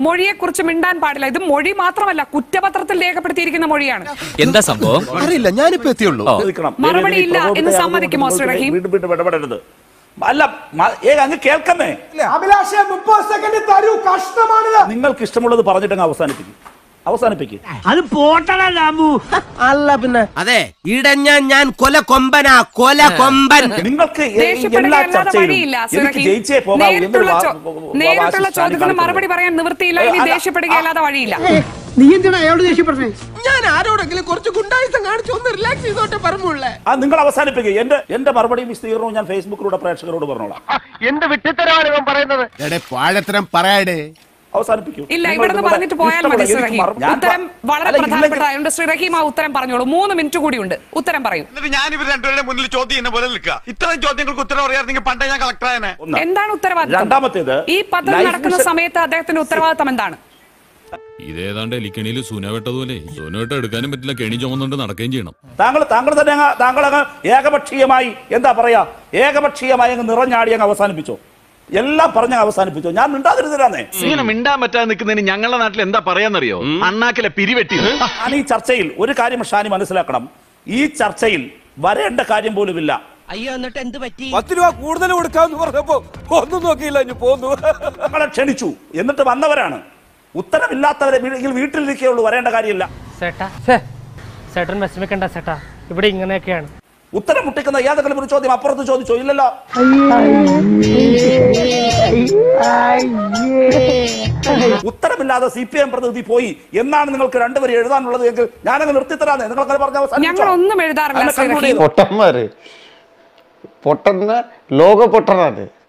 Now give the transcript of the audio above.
മൊഴിയെക്കുറിച്ച് മിണ്ടാൻ പാടില്ല ഇത് മൊഴി മാത്രമല്ല കുറ്റപത്രത്തിൽ രേഖപ്പെടുത്തിയിരിക്കുന്ന മൊഴിയാണ് എന്താ സംഭവം അറിയില്ല ഞാനിപ്പോ എത്തിയുള്ളൂ ചോദിക്കണം. മറുപടി ദേവേന്ദ്ര, ഇല്ല ഈ എന്ന് പ്രകോപിതയാകുമ്പോൾ സമ്മതിക്കുമോ, നിങ്ങൾ ശ്രീ റഹീം? വീണ്ടും വീണ്ടും ഇടപെടരുത് അല്ല മ- ഏ അങ്ങ് കേൾക്കുന്നേ അഭിലാഷെ മുപ്പത് സെക്കൻഡ് തരൂ കഷ്ടമാണിത് നിങ്ങൾക്ക് ഇഷ്ടമുള്ളത് പറഞ്ഞിട്ടങ്ങ് അവസാനിപ്പിക്കും അവസാനിപ്പിക്കും അത് പോട്ടടാ രാമു അല്ല പിന്നെ അതെ ഇടഞ്ഞ ഞാൻ കൊല കൊമ്പനാ കൊല കൊമ്പൻ നിങ്ങൾക്ക് എ- ദേഷ്യപ്പെടുക എല്ലാ അല്ലാതെ ചർച്ചയിലും വഴിയില്ല എനിക്ക് സുരഹി. ജയിച്ചേ പോകാവൂ എന്നൊരു നേരിട്ടുള്ള വാ- ചോ- വാ- നേരിട്ടുള്ള വാശി ചോദ്യത്തിന് കാണിക്കരുത്. മറുപടി പറയാൻ നിവൃത്തിയില്ല ഇനി അല്ല, ദേഷ്യപ്പെടുക അല്ലാതെ വഴിയില്ല നീ എന്തിനാ അയാളോട് ദേഷ്യപ്പെട്ടേ ഞാൻ ആരോടെങ്കിലും കുറച്ച് ഗുണ്ടായുസം കാണിച്ചു ഒന്ന് റിലാക്സ് ചെയ്തോട്ടെ പറഞ്ഞുള്ളേ ആ നിങ്ങൾ അവസാനിപ്പിക്കുക എന്റെ എന്റെ മറുപടിയും വിസ്തീർണവും ഞാൻ ഫേസ്ബുക്കിലൂടെ പ്രേക്ഷകരോട് പറഞ്ഞോളാം എന്ത് വിട്ടിത്തരമാണ് ഇവൻ പറയുന്നത് എടേ പാഴത്തരം പറയാടേ അവസാനിപ്പിക്കൂ ഇല്ല നിങ്ങൾ ഇവിടെ നിന്ന് നിങ്ങളുടെ പറഞ്ഞിട്ട് പോയാൽ ഇഷ്ടമുള്ള മതി ശ്രീ എനിക്ക് റഹീം മറു- ഞാൻ ഉത്തരം പ- വളരെ അല്ല, ഇല്ലെങ്കിൽ- പ്രധാനപ്പെട്ടതായതുകൊണ്ട് ശ്രീ റഹീം ആ ഉത്തരം പറഞ്ഞോളൂ മൂന്ന് മിനിറ്റ് കൂടിയുണ്ട് ഉത്തരം പറയൂ എന്നിട്ട് ഞാൻ ഇവർ രണ്ടുപേരുടെ മുന്നിൽ ചോദ്യം ചെയ്യുന്ന പോലെ നിൽക്കുക ഇത്രയും ചോദ്യങ്ങൾക്ക് ഉത്തരം അറിയാമെങ്കിൽ പണ്ടേ ഞാൻ കളക്ടർ ആയനെ ഒന്ന്. എന്താണ് ഉത്തരവാദിത്തം രണ്ടാമത്തേത് ഈ പദ്ധതി ലൈഫ് നടക്കുന്ന മിഷൻ- സമയത്ത് അദ്ദേഹത്തിന്റെ ഉത്തരവാദിത്തം എന്താണ് ഇതേതാണ്ട് എലിക്കണിയിൽ സൂന വെട്ടതുപോലെ സൂന വെട്ട എടുക്കാനും പറ്റില്ല കെണി ചുമന്നുകൊണ്ട് നടക്കുകയും ചെയ്യണം താങ്കൾ താങ്കൾ തന്നെ അങ്ങ് താങ്കൾ അങ്ങ് ഏകപക്ഷീയമായി എന്താ പറയാ ഏകപക്ഷീയമായി അങ്ങ് നിറഞ്ഞാടി അങ്ങ് അവസാനിപ്പിച്ചോ എല്ലാം പറഞ്ഞ് അങ്ങ് അവസാനിപ്പിച്ചോ ഞാൻ മിണ്ടാതിരുന്നില്ലാന്നേ ഇങ്ങനെ മിണ്ടാൻ പറ്റാതെ നിൽക്കുന്നതിന് ഞങ്ങളുടെ നാട്ടിൽ എന്താ പറയാന്നറിയോ അണ്ണാക്കിലെ പിരിവെട്ടി ഞാൻ ഈ ചർച്ചയിൽ ഒരു കാര്യം ഷാനി മനസ്സിലാക്കണം ഈ ചർച്ചയിൽ വരേണ്ട കാര്യം പോലുമില്ല അയ്യോ എന്നിട്ട് എന്ത് പറ്റി പത്ത് രൂപ കൂടുതൽ കൊടുക്കാന്ന് പറഞ്ഞപ്പോ ഒന്നും നോക്കിയില്ല ഇനി പോന്നു ഞങ്ങളെ ക്ഷണിച്ചു എന്നിട്ട് വന്നവരാണ് ഉത്തരമില്ലാത്തവരെ വീ- വീട്ടിലിരിക്കുകയുള്ളൂ വരേണ്ട കാര്യമില്ല ചേട്ടാ ചേട്ടൻ വിഷമിക്കണ്ട ചേട്ടാ ഇവിടെ ഇങ്ങനെയൊക്കെയാണ് ഉത്തരം മുട്ടിക്കുന്ന ഏതെങ്കിലും ഒരു ചോദ്യം അപ്പുറത്ത് ചോദിച്ചോ ഇല്ലല്ലോ ഉത്തരമില്ലാതെ സി പി എം പ്രതിനിധി പോയി എന്നാണ് നിങ്ങൾക്ക് രണ്ടുപേരും എഴുതാനുള്ളത് എങ്കിൽ ഞാനങ്ങ് നിർത്തിത്തരാന്നേ നിങ്ങൾക്ക് പറഞ്ഞ ഞങ്ങൾ ഒന്നും എഴുതാറില്ല ശ്രീ റഹീം പൊട്ടന്മാര് പൊട്ടന്ന ലോക പൊട്ടനാണ്